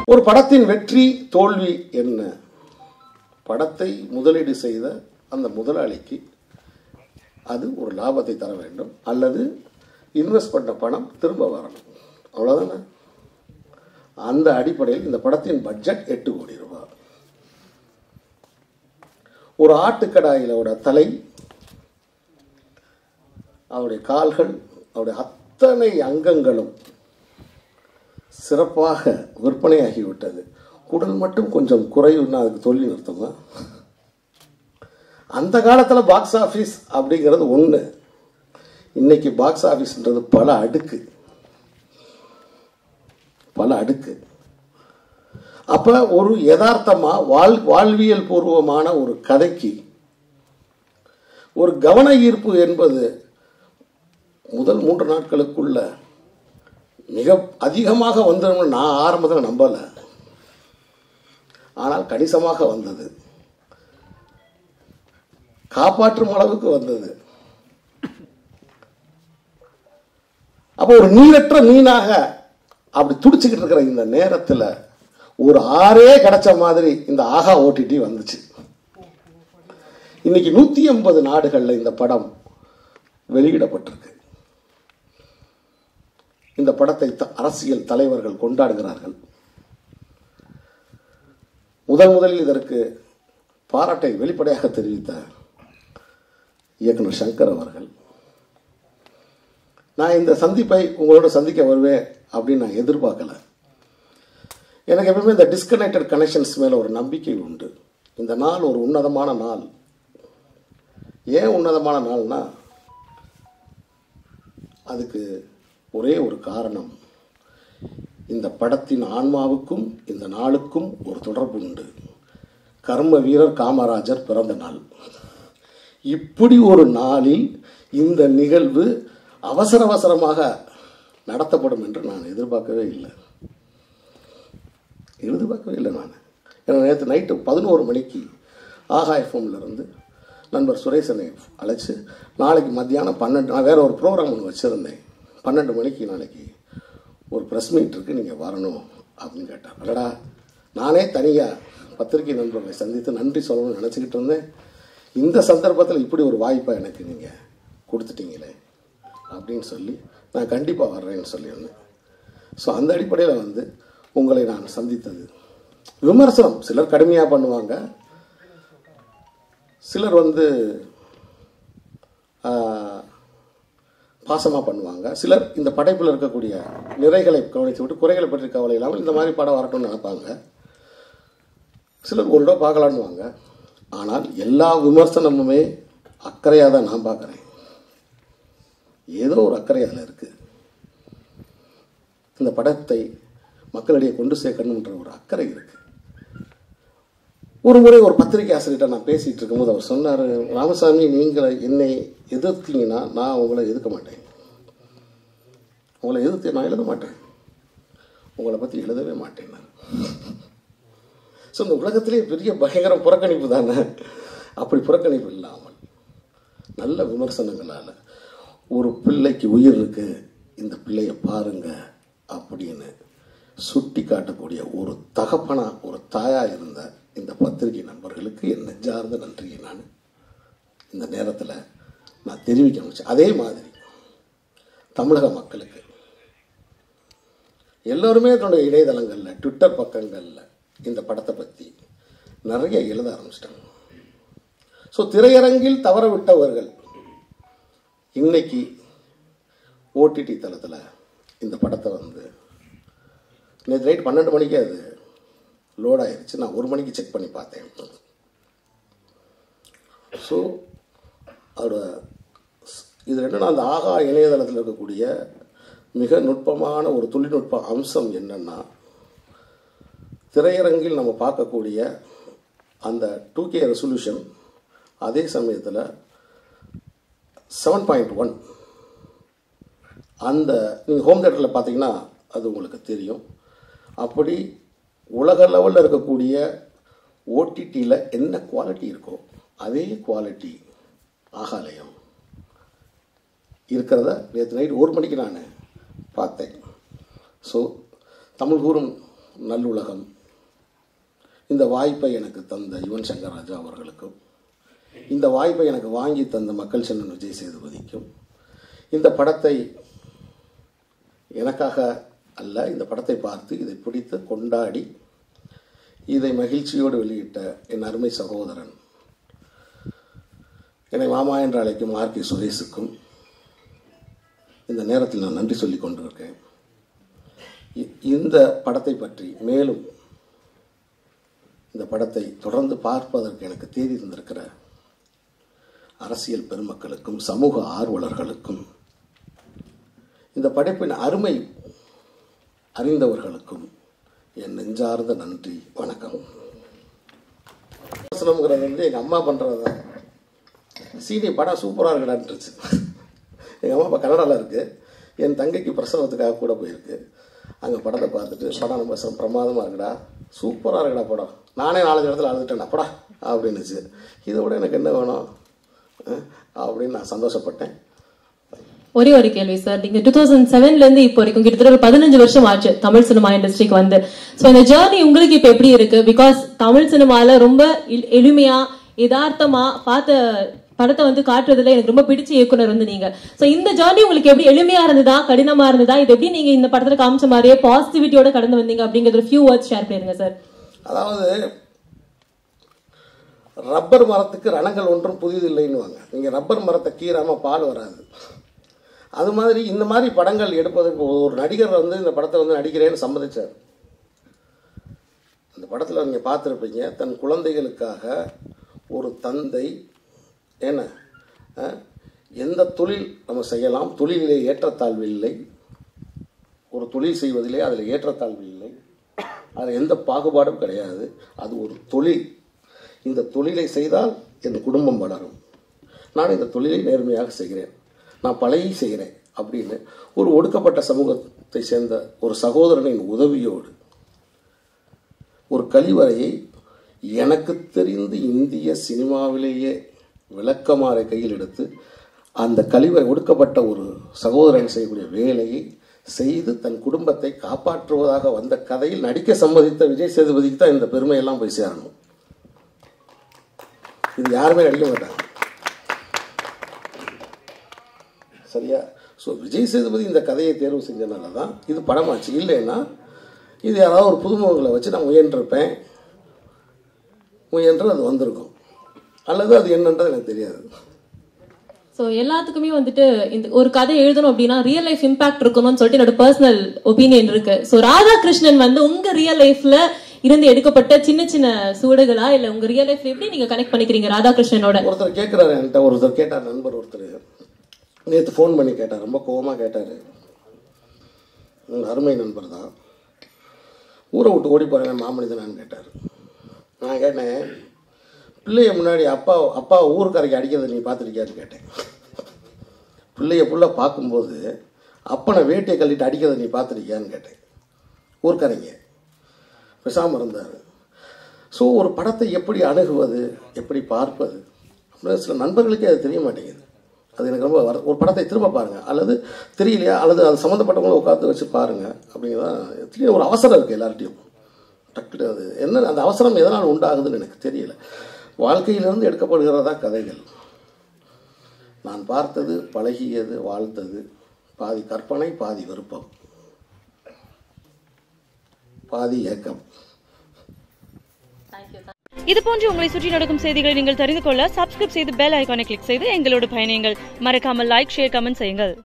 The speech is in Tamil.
ஒரு படத்தின் வெற்றி தோல்வி என்ன படத்தை முதலீடு செய்த அந்த முதலாளிக்கு அது ஒரு லாபத்தை தர வேண்டும் அல்லது இன்வெஸ்ட் பண்ண பணம் திரும்ப வரணும் அவ்வளோதானே அந்த அடிப்படையில் இந்த படத்தின் பட்ஜெட் எட்டு கோடி ரூபாய் ஒரு ஆட்டுக்கடாயிலோட தலை அவருடைய கால்கள் அவருடைய அத்தனை அங்கங்களும் சிறப்பாக விற்பனையாகிவிட்டது குடல் மட்டும் கொஞ்சம் குறைவுன்னா அதுக்கு சொல்லி நிறுத்தமா அந்த காலத்தில் பாக்ஸ் ஆஃபீஸ் அப்படிங்கிறது ஒன்று இன்னைக்கு பாக்ஸ் ஆஃபீஸ்ன்றது பல அடுக்கு பல அடுக்கு அப்ப ஒரு யதார்த்தமா வாழ் வாழ்வியல் பூர்வமான ஒரு கதைக்கு ஒரு கவன ஈர்ப்பு என்பது முதல் மூன்று நாட்களுக்குள்ள மிக அதிகமாக வந்துடும் நான் ஆரம்பத்தில் நம்பலை ஆனால் கணிசமாக வந்தது காப்பாற்றும் அளவுக்கு வந்தது அப்போ ஒரு நீரற்ற மீனாக அப்படி துடிச்சுக்கிட்டு இருக்கிற இந்த நேரத்தில் ஒரு ஆறே கிடைச்ச மாதிரி இந்த ஆகா ஓடிடி வந்துச்சு இன்னைக்கு நூத்தி எண்பது நாடுகளில் இந்த படம் வெளியிடப்பட்டிருக்கு இந்த படத்தை த- அரசியல் தலைவர்கள் கொண்டாடுகிறார்கள் முதல் முதலில் இதற்கு பாராட்டை வெளிப்படையாக தெரிவித்த இயக்குனர் சங்கர் அவர்கள் நான் இந்த சந்திப்பை உங்களோட சந்திக்க வருவேன் அப்படின்னு நான் எதிர்பார்க்கல எனக்கு எப்பவுமே இந்த டிஸ்கனெக்டட் கனெக்ஷன்ஸ் மேலே ஒரு நம்பிக்கை உண்டு இந்த நாள் ஒரு உன்னதமான நாள் ஏன் உன்னதமான நாள்னா அதுக்கு ஒரே ஒரு காரணம் இந்த படத்தின் ஆன்மாவுக்கும் இந்த நாளுக்கும் ஒரு தொடர்பு உண்டு கர்ம வீரர் காமராஜர் பிறந்த நாள் இப்படி ஒரு நாளில் இந்த நிகழ்வு அவசர அவசரமாக நடத்தப்படும் என்று நான் எதிர்பார்க்கவே இல்லை எதிர்பார்க்கவே இல்லை நான் ஏன்னா நேற்று நைட்டு பதினோரு மணிக்கு ஆகா எஃப்எம்ல இருந்து நண்பர் சுரேசனை அழைச்சு நாளைக்கு மத்தியானம் பன்னெண்டு நான் வேற ஒரு ப்ரோக்ராம் ஒன்று வச்சுருந்தேன் பன்னெண்டு மணிக்கு நாளைக்கு ஒரு ப்ரெஸ் மீட் இருக்கு நீங்கள் வரணும் அப்படின்னு கேட்டார் அடடா நானே தனியாக பத்திரிகை நண்பர்களை சந்தித்து நன்றி சொல்லணும்னு நினச்சிக்கிட்டு இருந்தேன் இந்த சந்தர்ப்பத்தில் இப்படி ஒரு வாய்ப்பை எனக்கு நீங்கள் கொடுத்துட்டீங்களே அப்படின்னு சொல்லி நான் கண்டிப்பாக வர்றேன்னு சொல்லியிருந்தேன் ஸோ அந்த அடிப்படையில் வந்து உங்களை நான் சந்தித்தது விமர்சனம் சிலர் கடுமையாக பண்ணுவாங்க சிலர் வந்து பாசமாக பண்ணுவாங்க சிலர் இந்த படைப்பில் இருக்கக்கூடிய நிறைகளை கவனித்து விட்டு குறைகளை பற்றி கவலை இல்லாமல் இந்த மாதிரி படம் வரட்டும்னு நினைப்பாங்க சிலர் ஒரு தடவை பார்க்கலான்னுவாங்க ஆனால் எல்லா விமர்சனமுமே அக்கறையாக தான் நான் பார்க்குறேன் ஏதோ ஒரு அக்கறை அதில் இருக்குது இந்த படத்தை மக்களிடையே கொண்டு சேர்க்கணுன்ற ஒரு அக்கறை இருக்கு ஒரு முறை ஒரு பத்திரிகை ஆசிரியர்கிட்ட நான் பேசிட்டு இருக்கும்போது அவர் சொன்னார் ராமசாமி நீங்கள் என்னை எதிர்த்தீங்கன்னா நான் உங்களை எதிர்க்க மாட்டேன் உங்களை எதிர்த்து நான் எழுத மாட்டேன் உங்களை பற்றி எழுதவே மாட்டேன் நான் ஸோ இந்த உலகத்திலே பெரிய பயங்கர புறக்கணிப்பு தானே அப்படி புறக்கணிப்பு இல்லாமல் நல்ல விமர்சனங்களால் ஒரு பிள்ளைக்கு உயிர் இருக்கு இந்த பிள்ளைய பாருங்க அப்படின்னு சுட்டி காட்டக்கூடிய ஒரு தகப்பனா ஒரு தாயா இருந்த இந்த பத்திரிகை நண்பர்களுக்கு என் நெஞ்சார்ந்த நன்றியை நான் இந்த நேரத்தில் நான் தெரிவிக்க முடிச்சேன் அதே மாதிரி தமிழக மக்களுக்கு எல்லோருமே தன்னுடைய இணையதளங்களில் ட்விட்டர் பக்கங்களில் இந்த படத்தை பற்றி நிறைய எழுத ஆரம்பிச்சிட்டாங்க ஸோ திரையரங்கில் தவற விட்டவர்கள் இன்னைக்கு ஓடிடி தளத்தில் இந்த படத்தை வந்து நேற்று நைட் பன்னெண்டு மணிக்கு அது லோட் ஆயிருச்சு நான் ஒரு மணிக்கு செக் பண்ணி பார்த்தேன் ஸோ அதோட இது என்னன்னா அந்த ஆகா இணையதளத்தில் இருக்கக்கூடிய மிக நுட்பமான ஒரு தொழில்நுட்ப அம்சம் என்னன்னா திரையரங்கில் நம்ம பார்க்கக்கூடிய அந்த டூ கே ரெசல்யூஷன் அதே சமயத்தில் செவன் பாயிண்ட் ஒன் அந்த நீங்கள் ஹோம் தேட்டரில் பார்த்தீங்கன்னா அது உங்களுக்கு தெரியும் அப்படி உலக லெவலில் இருக்கக்கூடிய ஓடிடியில் என்ன குவாலிட்டி இருக்கோ அதே குவாலிட்டி ஆகாலயம் இருக்கிறத நேற்று நைட் ஒரு மணிக்கு நான் பார்த்தேன் ஸோ தமிழ் கூறும் நல்லுலகம் இந்த வாய்ப்பை எனக்கு தந்த யுவன் சங்கர் ராஜா அவர்களுக்கும் இந்த வாய்ப்பை எனக்கு வாங்கி தந்த மக்கள் செல்வன் விஜய் சேதுபதிக்கும் இந்த படத்தை எனக்காக அல்ல இந்த படத்தை பார்த்து இதை பிடித்து கொண்டாடி இதை மகிழ்ச்சியோடு வெளியிட்ட என் அருமை சகோதரன் என்னை மாமா என்று அழைக்கும் ஆர் கே சுரேஷுக்கும் இந்த நேரத்தில் நான் நன்றி சொல்லிக் கொண்டிருக்கேன் இ- இந்த படத்தை பற்றி மேலும் இந்த படத்தை தொடர்ந்து பார்ப்பதற்கு எனக்கு தேதி தந்திருக்கிற அரசியல் பெருமக்களுக்கும் சமூக ஆர்வலர்களுக்கும் இந்த படைப்பின் அருமை அறிந்தவர்களுக்கும் என் நெஞ்சார்ந்த நன்றி வணக்கம் வசனம்ங்கிறது வந்து எங்கள் அம்மா பண்ணுறது தான் சீனி படம் சூப்பராக இருக்கடான்ட்டுருச்சு எங்கள் அம்மா அப்பா கன்னடாவில் இருக்குது என் தங்கைக்கு பிரசவத்துக்காக கூட போயிருக்கு அங்கே படத்தை பார்த்துட்டு படம் ரொம்ப ச- பிரமாதமா இருக்குடா சூப்பராக இருக்குடா படம் நானே நாலஞ்சு இடத்துல அழுதுட்டேன்டா படா அப்படின்னுச்சு இதை விட எனக்கு என்ன வேணும் அஹ், அப்படின்னு நான் சந்தோஷப்பட்டேன் ஒரே ஒரு கேள்வி சார் நீங்க டூ தௌசண்ட் செவன்ல இருந்து இப்போ வரைக்கும் கிட்டத்தட்ட ஒரு பதினஞ்சு வருஷம் ஆச்சு தமிழ் சினிமா இண்டஸ்ட்ரிக்கு வந்து சோ இந்த ஜேர்னி உங்களுக்கு இப்ப எப்படி இருக்கு பிகாஸ் தமிழ் சினிமால ரொம்ப எளி- எளிமையா யதார்த்தமா பார்த்த படத்தை வந்து காட்டுறதுல எனக்கு ரொம்ப பிடிச்ச இயக்குனர் வந்து நீங்க சோ இந்த ஜேர்னி உங்களுக்கு எப்படி எளிமையா இருந்ததா கடினமா இருந்ததா இது எப்படி நீங்க இந்த படத்துல காமிச்ச மாதிரியே பாசிட்டிவிட்டியோட கடந்து வந்தீங்க அப்படிங்கறது ஒரு ஃபியூ வேர்ட்ஸ் ஷேர் பண்ணிருங்க சார் அதாவது ரப்பர் மரத்துக்கு ரணங்கள் ஒன்றும் புதிதில்லைன்னுவாங்க நீங்கள் ரப்பர் மரத்தை கீறாமல் பால் வராது அது மாதிரி இந்த மாதிரி படங்கள் எடுப்பதற்கு ஒரு நடிகர் வந்து இந்த படத்தை வந்து நடிக்கிறேன்னு சம்மதிச்சார் இந்த படத்தில் நீங்கள் பார்த்துருப்பீங்க தன் குழந்தைகளுக்காக ஒரு தந்தை என்ன அஹ், எந்த தொழில் நம்ம செய்யலாம் தொழிலிலே ஏற்றத்தாழ்வு இல்லை ஒரு தொழில் செய்வதிலே அதில் ஏற்றத்தாழ்வு இல்லை அதில் எந்த பாகுபாடும் கிடையாது அது ஒரு தொழில் இந்த தொழிலை செய்தால் என் குடும்பம் வளரும் நான் இந்த தொழிலை நேர்மையாக செய்கிறேன் நான் பழகி செய்கிறேன் அப்படின்னு ஒரு ஒடுக்கப்பட்ட சமூகத்தை சேர்ந்த ஒரு சகோதரனின் உதவியோடு ஒரு கழிவறையை எனக்கு தெரிந்து இந்திய சினிமாவிலேயே விளக்கமாறை கையில் எடுத்து அந்த கழிவறை ஒடுக்கப்பட்ட ஒரு சகோதரன் செய்யக்கூடிய வேலையை செய்து தன் குடும்பத்தை காப்பாற்றுவதாக வந்த கதையில் நடிக்க சம்மதித்த விஜய் சேதுபதிக்கு தான் இந்த பெருமையெல்லாம் போய் சேரணும் இது யாருமே நடிக்க மாட்டாங்க சரியா ஸோ விஜய் சேதுபதி இந்த கதையை தேர்வு செஞ்சனால தான் இது படமாச்சு இல்லைன்னா இது யாராவது ஒரு புதுமுகங்களை வச்சு நான் முயன்றிருப்பேன் முயன்று அது வந்திருக்கும் அல்லது அது என்னன்றது எனக்கு தெரியாது சோ எல்லாத்துக்குமே வந்துட்டு இந்த ஒரு கதை எழுதணும் அப்படின்னா ரியல் லைஃப் இம்பாக்ட் இருக்கணும்னு சொல்லிட்டு என்னோட பர்சனல் ஒப்பீனியன் இருக்கு சோ ராதாகிருஷ்ணன் வந்து உங்க ரியல் லைஃப்ல இருந்து எடுக்கப்பட்ட சின்ன சின்ன சூடுகளா இல்ல உங்க ரியல் லைஃப்ல எப்படி நீங்க கனெக்ட் பண்ணிக்கிறீங்க ராதாகிருஷ்ணனோட ஒருத்தர் கேட்குறாரு என்கிட்ட ஒருத்தர் கேட்டார் நண்பர் ஒருத்தர் நேற்று ஃபோன் பண்ணி கேட்டார் ரொம்ப கோவமாக கேட்டார் உங்கள் அருமை நண்பர் தான் ஊரை விட்டு ஓடி போகிறேன் மாமனிதனான்னு கேட்டார் நான் கேட்டேன் பிள்ளைய முன்னாடி அப்பா அப்பா ஊருக்காரைக்கு அடிக்கிறத நீ பார்த்துருக்கியான்னு கேட்டேன் பிள்ளைய புள்ள பார்க்கும்போது அப்பனை வேட்டியை கழட்டிட்டு அடிக்கிறத நீ பார்த்துருக்கியான்னு கேட்டேன் ஊர்க்காரங்க பேசாமல் இருந்தார் ஸோ ஒரு படத்தை எப்படி அணுகுவது எப்படி பார்ப்பது அப்படின்னு சில நண்பர்களுக்கே அது தெரிய மாட்டேங்குது அது எனக்கு ரொம்ப வர ஒரு படத்தை திரும்ப பாருங்கள் அல்லது தெரியலையா அல்லது அது சம்மந்தப்பட்டவங்கள உட்காந்து வச்சு பாருங்கள் அப்படிங்கிறதான் திடீர்னு ஒரு அவசரம் இருக்குது எல்லார்ட்டையும் டக்குனு அது என்ன அந்த அவசரம் எதனால் உண்டாகுதுன்னு எனக்கு தெரியல வாழ்க்கையிலிருந்து எடுக்கப்படுகிறதா கதைகள் நான் பார்த்தது பழகியது வாழ்ந்தது பாதி கற்பனை பாதி விருப்பம் பாதி ஏக்கம் இது போன்று உங்களை சுற்றி நடக்கும் செய்திகளை நீங்கள் தெரிந்து கொள்ள சப்ஸ்கிரைப் செய்து பெல் ஐகானை கிளிக் செய்து எங்களோடு பயணியுங்கள் மறக்காமல் லைக் ஷேர் கமெண்ட் செய்யுங்கள்